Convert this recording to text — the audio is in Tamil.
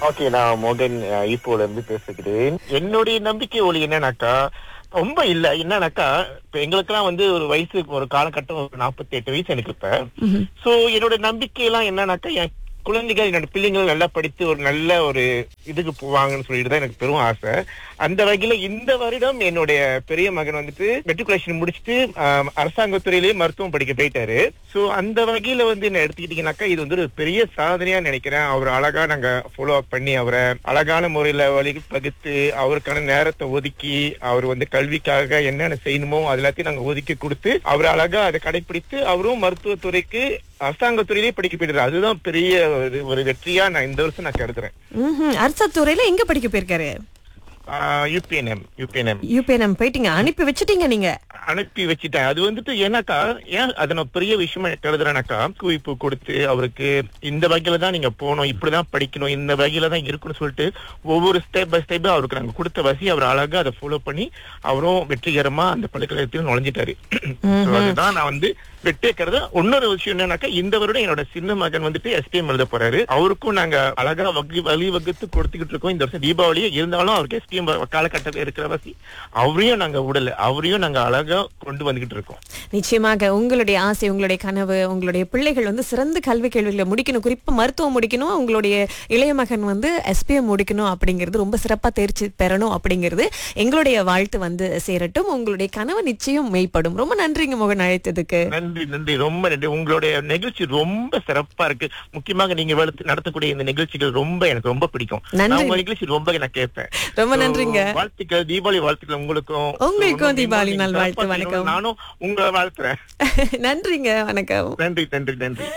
ஓகே நான் மோகன் அஹ், ஈப்போல இருந்து பேசுகிறேன் என்னுடைய நம்பிக்கை ஒளி என்னன்னாக்கா ரொம்ப இல்ல என்னன்னாக்கா இப்ப எங்களுக்கெல்லாம் வந்து ஒரு வயசு ஒரு காலகட்டம் ஒரு நாற்பத்தி எட்டு வயசு எனக்கு இப்ப சோ என்னோட நம்பிக்கை எல்லாம் என்னன்னாக்கா என் குழந்தைகள் என்னோட பிள்ளைங்கள் நல்லா படித்து ஒரு நல்ல ஒரு இதுக்கு போவாங்கன்னு சொல்லிட்டு தான் எனக்கு பெரும் ஆசை அந்த வகையில இந்த வருடம் என்னுடைய பெரிய மகன் வந்துட்டு மெட்ரிகுலேஷன் முடிச்சுட்டு ஆஹ், அரசாங்கத்துறையிலேயே மருத்துவம் படிக்க போயிட்டாரு சோ அந்த வகையில வந்து என்ன எடுத்துக்கிட்டீங்கன்னாக்கா இது வந்து ஒரு பெரிய சாதனையா நினைக்கிறேன் அவர் அழகா நாங்க ஃபாலோ அப் பண்ணி அவரை அழகான முறையில வழி பகுத்து அவருக்கான நேரத்தை ஒதுக்கி அவர் வந்து கல்விக்காக என்னென்ன செய்யணுமோ அது எல்லாத்தையும் நாங்க ஒதுக்கி கொடுத்து அவர் அழகா அதை கடைபிடித்து அவரும் மருத்துவத்துறைக்கு அரசாங்கத்துறையிலேயே படிக்க போயிட்டாரு அதுதான் பெரிய ஒரு ஒரு வெற்றியா நான் இந்த வருஷம் நான் கருதுறேன் ம்ஹும். அரசு துறையில எங்க படிக்க போயிருக்காரு யூபிஎன்எம் யூபிஎன்எம் யூபிஎன்எம் போயிட்டீங்க அனுப்பி வச்சிட்டீங்க நீங்க அனுப்பி வச்சுட்டேன் அது வந்துட்டு ஏன்னாக்கா ஏன் அதை நான் பெரிய விஷயமா கருதுறேனாக்கா குவிப்பு கொடுத்து அவருக்கு இந்த வகையில தான் நீங்க போகணும் இப்படிதான் படிக்கணும் இந்த வகையில தான் இருக்கணும்னு சொல்லிட்டு ஒவ்வொரு ஸ்டெப் பை ஸ்டெப் அவருக்கு நாங்க கொடுத்த வசி அவர் அழகா அதை ஃபாலோ பண்ணி அவரும் வெற்றிகரமா அந்த பல்கலைக்கழகத்தில் நுழைஞ்சிட்டாரு So அதுதான் நான் வந்து வெற்றிக்கிறது இன்னொரு விஷயம் என்னன்னாக்கா இந்த வருடம் என்னோட சின்ன மகன் வந்துட்டு எஸ்பிஎம் எழுத போறாரு அவருக்கும் நாங்க அழகா வகி வழி வகுத்து கொடுத்துக்கிட்டு இருக்கோம் இந்த வருஷம் தீபாவளியே இருந்தாலும் அவருக்கு எஸ்பிஎம் காலகட்டத்தில் இருக்கிற வசி அவரையும் நாங்க விடல அவரையும் நாங்க அழகா கொண்டு வந்துகிட்டு இருக்கோம் நிச்சயமாக உங்களுடைய ஆசை உங்களுடைய கனவு உங்களுடைய பிள்ளைகள் வந்து சிறந்த கல்வி கேள்விகளை முடிக்கணும் குறிப்பா மருத்துவம் முடிக்கணும் உங்களுடைய இளைய மகன் வந்து எஸ்பிஎம் முடிக்கணும் அப்படிங்கிறது ரொம்ப சிறப்பா தேர்ச்சி பெறணும் அப்படிங்கிறது எங்களுடைய வாழ்த்து வந்து சேரட்டும் உங்களுடைய கனவு நிச்சயம் மெய்ப்படும் ரொம்ப நன்றிங்க மோகன் அழைத்ததுக்கு நன்றி நன்றி ரொம்ப நன்றி உங்களுடைய நிகழ்ச்சி ரொம்ப சிறப்பா இருக்கு முக்கியமாக நீங்க வளர்த்து- நடத்தக்கூடிய இந்த நிகழ்ச்சிகள் ரொம்ப எனக்கு ரொம்ப பிடிக்கும் நன்றி. நான் உங்க நிகழ்ச்சி ரொம்ப நான் கேட்பேன் ரொம்ப So, நன்றிங்க. வாழ்த்துக்கள் தீபாவளி வாழ்த்துக்கள் உங்களுக்கும் உங்களுக்கும் So, தீபாவளி நீங்க நல்வாழ்த்து, சிறப்பா வணக்கம். நானும் உங்களை வாழ்த்துறேன் நன்றிங்க வணக்கம் நன்றி நன்றி நன்றி